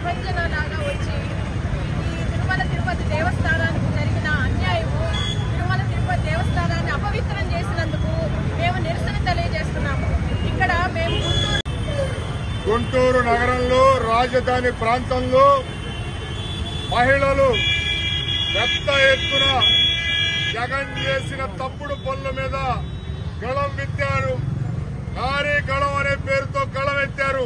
ప్రభంజనలాగా వచ్చి ఈ తిరుమల తిరుపతి దేవస్థానానికి జరిగిన అన్యాయము తిరుమల తిరుపతి దేవస్థానాన్ని అపవిత్రం చేసినందుకు మేము నిరసన తెలియజేస్తున్నాము ఇక్కడ మేము గుంటూరు గుంటూరు నగరంలో రాజధాని ప్రాంతంలో మహిళలు పెద్ద ఎత్తున జగన్ చేసిన తప్పుడు పనుల మీద గళం విత్తారు నారీ గళం అనే పేరుతో గళం ఎత్తారు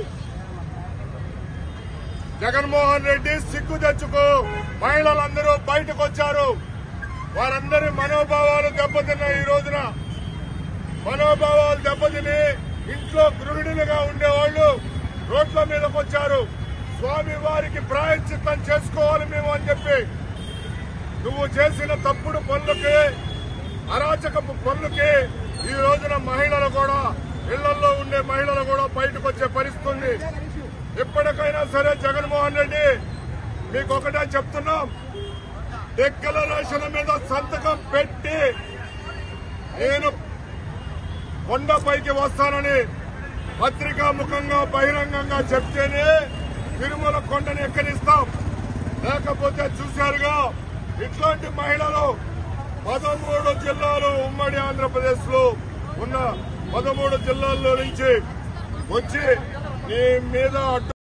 జగన్మోహన్ రెడ్డి సిగ్గు తెచ్చుకో మహిళలందరూ బయటకు వచ్చారు వారందరి మనోభావాలు దెబ్బతిన్నాయి ఈ రోజున మనోభావాలు దెబ్బతిని ఇంట్లో గృహిణులుగా ఉండేవాళ్లు రోడ్ల మీదకి వచ్చారు స్వామి వారికి ప్రాయశ్చిత్తం చేసుకోవాలి మేము అని చెప్పి నువ్వు చేసిన తప్పుడు పనులకి అరాచకపు పనులకి ఈ రోజున మహిళలు కూడా ఇళ్లలో ఉండే మహిళలు కూడా బయటకు వచ్చే పరిస్థితి ఉంది ఎప్పటికైనా సరే జగన్మోహన్ రెడ్డి మీకు ఒకటే చెప్తున్నాం డిక్లరేషన్ మీద సంతకం పెట్టి నేను కొండపైకి వస్తానని పత్రికా ముఖంగా బహిరంగంగా చెప్తేనే తిరుమల కొండని ఎక్కడిస్తాం లేకపోతే చూశారుగా ఇట్లాంటి మహిళలు పదమూడు జిల్లాలు ఉమ్మడి ఆంధ్రప్రదేశ్ లో ఉన్న పదమూడు జిల్లాల్లో నుంచి వచ్చి నీ మీద అడ్డు